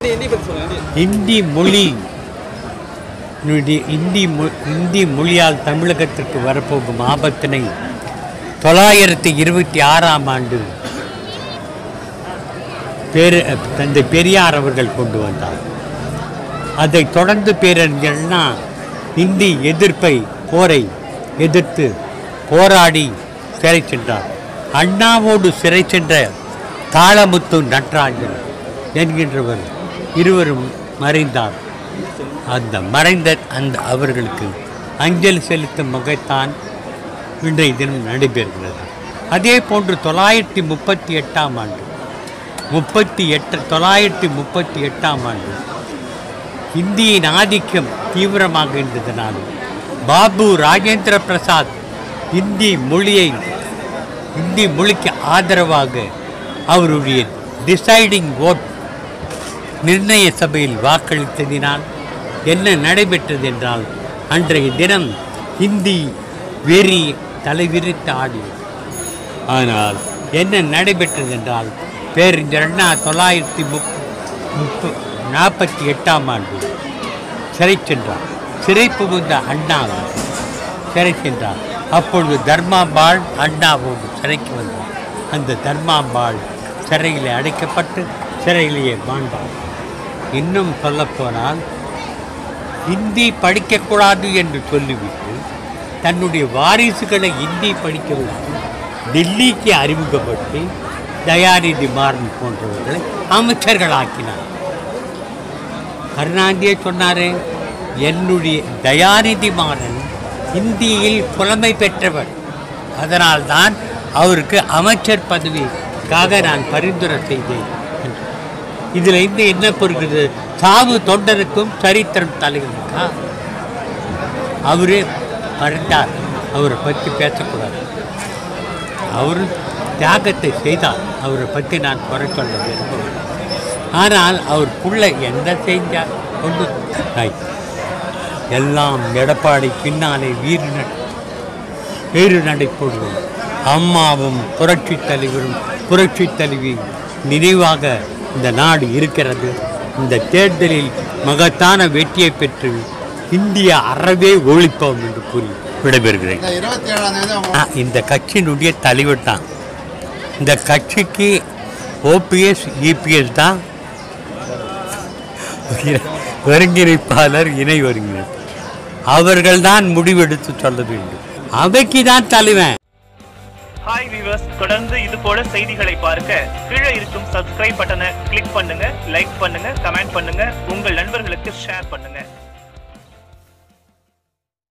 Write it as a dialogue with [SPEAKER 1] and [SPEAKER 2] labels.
[SPEAKER 1] இந்தி இந்தி பற்றி சொல்லுங்க இந்தி
[SPEAKER 2] இந்தி மொழி னுடைய இந்தி மொ- இந்தி மொழியால் தமிழகத்திற்கு வரப்போகும் ஆபத்தினை தொள்ளாயிரத்தி இருபத்தி ஆறாம் ஆண்டு பேரு தந்தை பெரியார் அவர்கள் கொண்டு வந்தார் அதை தொடர்ந்து பேரறிஞர்னா இந்தி எதிர்ப்பை போரை எதிர்த்து போராடி சிறை சென்றார் அண்ணாவோடு சிறை சென்ற தாளமுத்து நடராஜன் என்கின்றவர் இருவரும் மறைந்தார் அந்த மறைந்த அந்த அவர்களுக்கு அஞ்சலி செலுத்தும் வகைத்தான் இன்றைய தினம் நடைபெறுகிறது அதே போன்று தொள்ளாயிரத்தி முப்பத்தி எட்டாம் ஆண்டு முப்பத்தி எட்டு தொள்ளாயிரத்தி முப்பத்தி எட்டாம் ஆண்டு இந்தியின் ஆதிக்கம் தீவிரமாக இருந்ததனால் பாபு ராஜேந்திர பிரசாத் இந்தி மொழியை இந்தி மொழிக்கு ஆதரவாக அவருடைய டிசைடிங் ஓட் நிர்ணய சபையில் வாக்களித்ததினால் என்ன நடைபெற்றது என்றால் அன்றைய தினம் இந்தி வெறி தலைவிரித்து ஆடியது ஆனால் என்ன நடைபெற்றது என்றால் பேரறிஞர் அண்ணா தொள்ளாயிரத்தி முப் முப்ப நாற்பத்தி எட்டாம் ஆண்டு சிறை சென்றார் சிறை புகுந்த அண்ணாவை சிறை சென்றார் அப்பொழுது தர்மாம்பாள் அண்ணாவோடு சிறைக்கு வந்தார் அந்த தர்மாம்பாள் சிறையிலே அடைக்கப்பட்டு சிறையிலேயே மாண்டார் இன்னும் சொல்லப்போனால் ஹிந்தி படிக்கக்கூடாது என்று சொல்லிவிட்டு தன்னுடைய வாரிசுகளை ஹிந்தி படிக்க வைத்து டெல்லிக்கு அறிமுகப்படுத்தி தயாநிதி மாறன் போன்றவர்களை அமைச்சர்களாக்கினார் கருணாநிதியே சொன்னாரே என்னுடைய தயாநிதி மாறன் இந்தியில் புலமை பெற்றவர் அதனால்தான் அவருக்கு அமைச்சர் பதவிக்காக நான் பரிந்துரை செய்தேன் என்று. இதில் இருந்து என்ன பொறுக்கிறது சாவு தொண்டனுக்கும் சரித்திரம் தலைவனுக்கா அவரே மறைந்தார் அவரை பற்றி பேசக்கூடாது அவரும் தியாகத்தை செய்தார் அவரை பற்றி நான் குறை சொல்ல விரும்பவில்லை ஆனால் அவர் புள்ள என்ன செஞ்சார் ஒன்று எல்லாம் எடப்பாடி பின்னாலே வீறு நட வீறு நடை போடுவோம் அம்மாவும் புரட்சி தலைவரும் புரட்சி தலைவி நினைவாக இந்த நாடு இருக்கிறது இந்த தேர்தலில் மகத்தான வெற்றியை பெற்று இந்திய அறவே ஒழிப்போம் என்று கூறி விடைபெறுகிறேன்
[SPEAKER 3] இந்த இருபத்தி ஏழாம் தேதி அவங்க
[SPEAKER 2] ஆ, இந்த கட்சியினுடைய தலைவர் தான் இந்த கட்சிக்கு ஓபிஎஸ் இபிஎஸ் தான் ஒருங்கிணைப்பாளர் இணை ஒருங்கிணைப்பாளர் அவர்கள்தான் முடிவெடுத்து சொல்ல வேண்டும் அவைக்கு தான் தலைவன்
[SPEAKER 4] ஹாய் வியூவர்ஸ் தொடர்ந்து இது போல செய்திகளை பார்க்க கீழே இருக்கும் சப்ஸ்கிரைப் பட்டனை கிளிக் பண்ணுங்க லைக் பண்ணுங்க கமெண்ட் பண்ணுங்க உங்கள் நண்பர்களுக்கு ஷேர் பண்ணுங்க